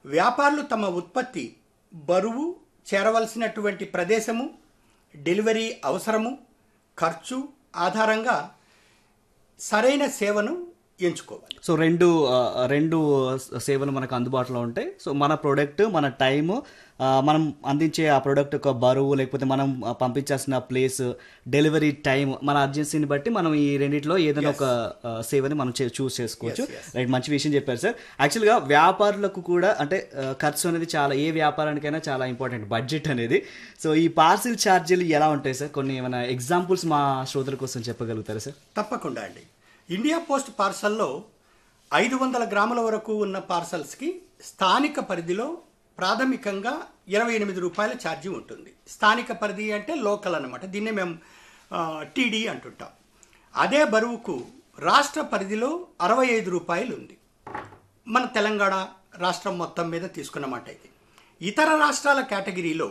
వ్యాపారులు తమ ఉత్పత్తి బరువు చేరవలసినటువంటి ప్రదేశము డెలివరీ అవసరము ఖర్చు ఆధారంగా సరైన సేవను ఎంచుకోవాలి సో రెండు ఆ, రెండు సేవలు మనకు అందుబాటులో ఉంటాయి సో మన ప్రోడక్ట్ మన టైం మనం అందించే ఆ ప్రోడక్ట్ యొక్క బరువు లేకపోతే మనం ఆ, పంపించాల్సిన ప్లేస్ డెలివరీ టైం మన అర్జెన్సీని బట్టి మనం ఈ రెండిట్లో ఏదైనా ఒక ఆ, సేవని మనం చూస్ చేసుకోవచ్చు రైట్ మంచి విషయం చెప్పారు సార్ యాక్చువల్గా వ్యాపారులకు కూడా అంటే ఆ, ఖర్చు అనేది చాలా ఏ వ్యాపారానికైనా చాలా ఇంపార్టెంట్ బడ్జెట్ అనేది సో ఈ పార్సిల్ ఛార్జీలు ఎలా ఉంటాయి సార్ కొన్ని ఏమైనా ఎగ్జాంపుల్స్ మా శ్రోతల కోసం చెప్పగలుగుతారా సార్ తప్పకుండా అండి ఇండియా పోస్ట్ పార్సల్లో ఐదు వందల గ్రాముల వరకు ఉన్న పార్సల్స్కి స్థానిక పరిధిలో ప్రాథమికంగా ఇరవై ఎనిమిది రూపాయల ఛార్జీ ఉంటుంది స్థానిక పరిధి అంటే లోకల్ అన్నమాట దీన్నే మేము టీడీ అంటుంటాం అదే బరువుకు రాష్ట్ర పరిధిలో అరవై ఐదు రూపాయలు ఉంది మన తెలంగాణ రాష్ట్రం మొత్తం మీద తీసుకున్నమాట ఇది ఇతర రాష్ట్రాల కేటగిరీలో